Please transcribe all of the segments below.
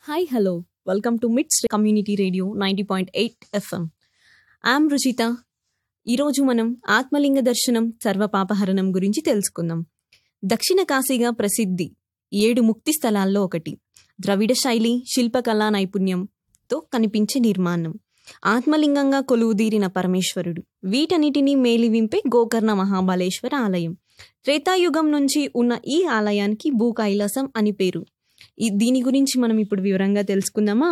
Hi, hello. Welcome to MITS Community Radio 90.8 FM. I'm Ruchita ఈరోజు మనం ఆత్మలింగ దర్శనం సర్వపాపహరణం గురించి తెలుసుకుందాం దక్షిణ కాశీగా ప్రసిద్ధి ఏడు ముక్తి స్థలాల్లో ఒకటి ద్రవిడ శైలి శిల్పకళా నైపుణ్యంతో కనిపించే నిర్మాణం ఆత్మలింగంగా కొలువుదీరిన పరమేశ్వరుడు వీటన్నిటినీ మేలివింపే గోకర్ణ మహాబలేశ్వర ఆలయం త్రేతాయుగం నుంచి ఉన్న ఈ ఆలయానికి భూ కైలాసం అని పేరు ఈ దీని గురించి మనం ఇప్పుడు వివరంగా తెలుసుకుందామా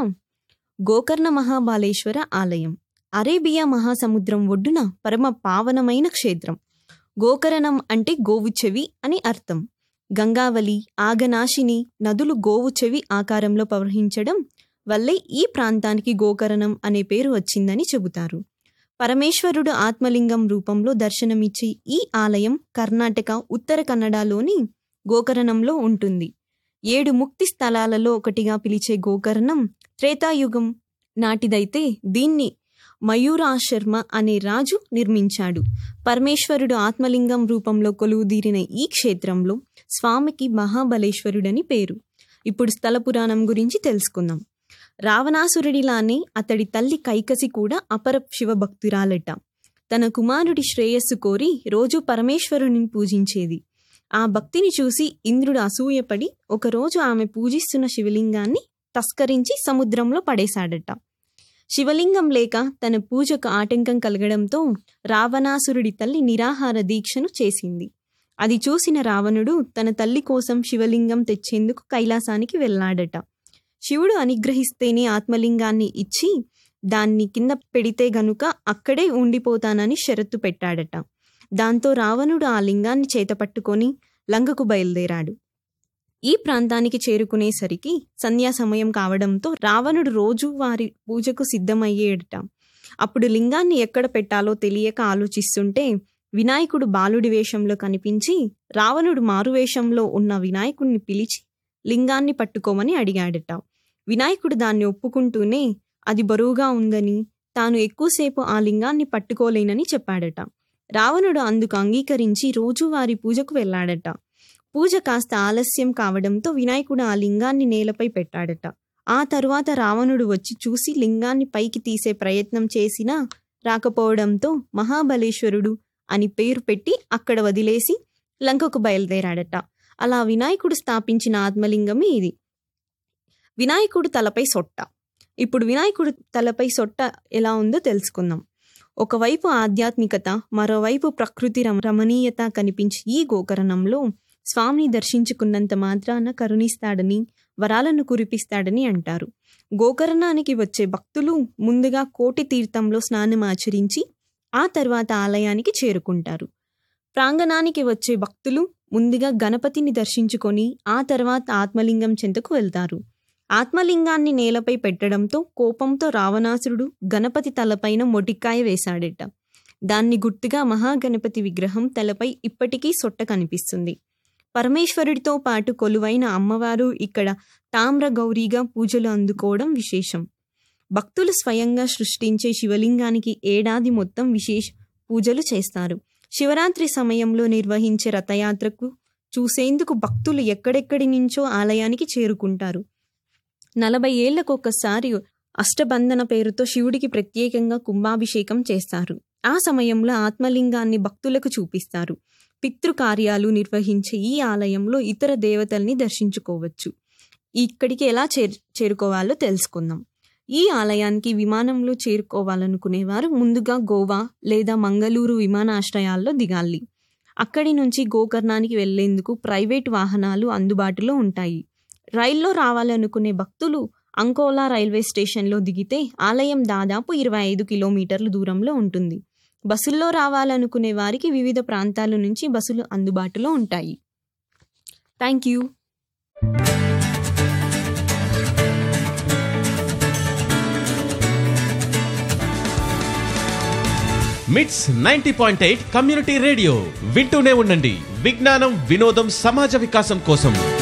గోకర్ణ మహాబాలేశ్వర ఆలయం అరేబియా మహాసముద్రం ఒడ్డున పరమ పావనమైన క్షేత్రం గోకరణం అంటే గోవు చెవి అని అర్థం గంగావలి ఆగనాశిని నదులు గోవు చెవి ఆకారంలో ప్రవహించడం వల్లే ఈ ప్రాంతానికి గోకరణం అనే పేరు వచ్చిందని చెబుతారు పరమేశ్వరుడు ఆత్మలింగం రూపంలో దర్శనమిచ్చే ఈ ఆలయం కర్ణాటక ఉత్తర కన్నడలోని గోకరణంలో ఉంటుంది ఏడు ముక్తి స్థలాలలో ఒకటిగా పిలిచే గోకర్ణం త్రేతాయుగం నాటిదైతే దీన్ని మయూరాశర్మ అనే రాజు నిర్మించాడు పరమేశ్వరుడు ఆత్మలింగం రూపంలో కొలువుదీరిన ఈ క్షేత్రంలో స్వామికి మహాబలేశ్వరుడని పేరు ఇప్పుడు స్థల పురాణం గురించి తెలుసుకుందాం రావణాసురుడిలానే అతడి తల్లి కైకసి కూడా అపర శివభక్తురాలట తన కుమారుడి శ్రేయస్సు కోరి రోజు పరమేశ్వరుని పూజించేది ఆ భక్తిని చూసి ఇంద్రుడు అసూయపడి ఒకరోజు ఆమె పూజిస్తున్న శివలింగాన్ని తస్కరించి సముద్రంలో పడేశాడట శివలింగం లేక తన పూజకు ఆటంకం కలగడంతో రావణాసురుడి తల్లి నిరాహార దీక్షను చేసింది అది చూసిన రావణుడు తన తల్లి కోసం శివలింగం తెచ్చేందుకు కైలాసానికి వెళ్ళాడట శివుడు అనుగ్రహిస్తేనే ఆత్మలింగాన్ని ఇచ్చి దాన్ని కింద పెడితే గనుక అక్కడే ఉండిపోతానని షరతు పెట్టాడట దాంతో రావణుడు ఆ లింగాన్ని చేతపట్టుకొని లంకకు బయలుదేరాడు ఈ ప్రాంతానికి చేరుకునేసరికి సంధ్యా సమయం కావడంతో రావణుడు రోజు వారి పూజకు సిద్ధమయ్యేడట అప్పుడు లింగాన్ని ఎక్కడ పెట్టాలో తెలియక ఆలోచిస్తుంటే వినాయకుడు బాలుడి వేషంలో కనిపించి రావణుడు మారువేషంలో ఉన్న వినాయకుడిని పిలిచి లింగాన్ని పట్టుకోమని అడిగాడట వినాయకుడు దాన్ని ఒప్పుకుంటూనే అది బరువుగా ఉందని తాను ఎక్కువసేపు ఆ లింగాన్ని పట్టుకోలేనని చెప్పాడట రావణుడు అందుకు అంగీకరించి రోజువారి పూజకు వెళ్ళాడట పూజ కాస్త ఆలస్యం కావడంతో వినాయకుడు ఆ లింగాన్ని నేలపై పెట్టాడట ఆ తరువాత రావణుడు వచ్చి చూసి లింగాన్ని పైకి తీసే ప్రయత్నం చేసినా రాకపోవడంతో మహాబలేశ్వరుడు అని పేరు పెట్టి అక్కడ వదిలేసి లంకకు బయలుదేరాడట అలా వినాయకుడు స్థాపించిన ఆత్మలింగమే ఇది వినాయకుడు తలపై సొట్ట ఇప్పుడు వినాయకుడు తలపై సొట్ట ఎలా ఉందో తెలుసుకుందాం ఒకవైపు ఆధ్యాత్మికత మరోవైపు ప్రకృతి రమ- రమణీయత కనిపించి ఈ గోకరణంలో స్వామిని దర్శించుకున్నంత మాత్రాన కరుణిస్తాడని వరాలను కురిపిస్తాడని అంటారు గోకర్ణానికి వచ్చే భక్తులు ముందుగా కోటి తీర్థంలో స్నానం ఆచరించి ఆ తర్వాత ఆలయానికి చేరుకుంటారు ప్రాంగణానికి వచ్చే భక్తులు ముందుగా గణపతిని దర్శించుకొని ఆ తర్వాత ఆత్మలింగం చెంతకు వెళ్తారు ఆత్మలింగాన్ని నేలపై పెట్టడంతో కోపంతో రావణాసురుడు గణపతి తలపైన మొటిక్కాయ వేశాడట దాన్ని గుర్తుగా మహాగణపతి విగ్రహం తలపై ఇప్పటికీ సొట్ట కనిపిస్తుంది పరమేశ్వరుడితో పాటు కొలువైన అమ్మవారు ఇక్కడ తామ్ర గౌరీగా పూజలు అందుకోవడం విశేషం భక్తులు స్వయంగా సృష్టించే శివలింగానికి ఏడాది మొత్తం విశేష పూజలు చేస్తారు శివరాత్రి సమయంలో నిర్వహించే రథయాత్రకు చూసేందుకు భక్తులు ఎక్కడెక్కడి నుంచో ఆలయానికి చేరుకుంటారు నలభై ఏళ్లకు ఒకసారి అష్టబంధన పేరుతో శివుడికి ప్రత్యేకంగా కుంభాభిషేకం చేస్తారు ఆ సమయంలో ఆత్మలింగాన్ని భక్తులకు చూపిస్తారు పితృకార్యాలు నిర్వహించే ఈ ఆలయంలో ఇతర దేవతల్ని దర్శించుకోవచ్చు ఇక్కడికి ఎలా చేరు చేరుకోవాలో తెలుసుకుందాం ఈ ఆలయానికి విమానంలో చేరుకోవాలనుకునేవారు ముందుగా గోవా లేదా మంగళూరు విమానాశ్రయాల్లో దిగాలి అక్కడి నుంచి గోకర్ణానికి వెళ్లేందుకు ప్రైవేట్ వాహనాలు అందుబాటులో ఉంటాయి రైల్లో రావాలనుకునే భక్తులు అంకోలా రైల్వే స్టేషన్లో దిగితే ఆలయం దాదాపు ఇరవై ఐదు కిలోమీటర్ల దూరంలో ఉంటుంది బస్సుల్లో రావాలనుకునే వారికి వివిధ ప్రాంతాల నుంచి బస్సులు అందుబాటులో ఉంటాయి thank you MITS ninety point eight community radio వింటూనే ఉండండి విజ్ఞానం వినోదం సమాజ వికాసం కోసం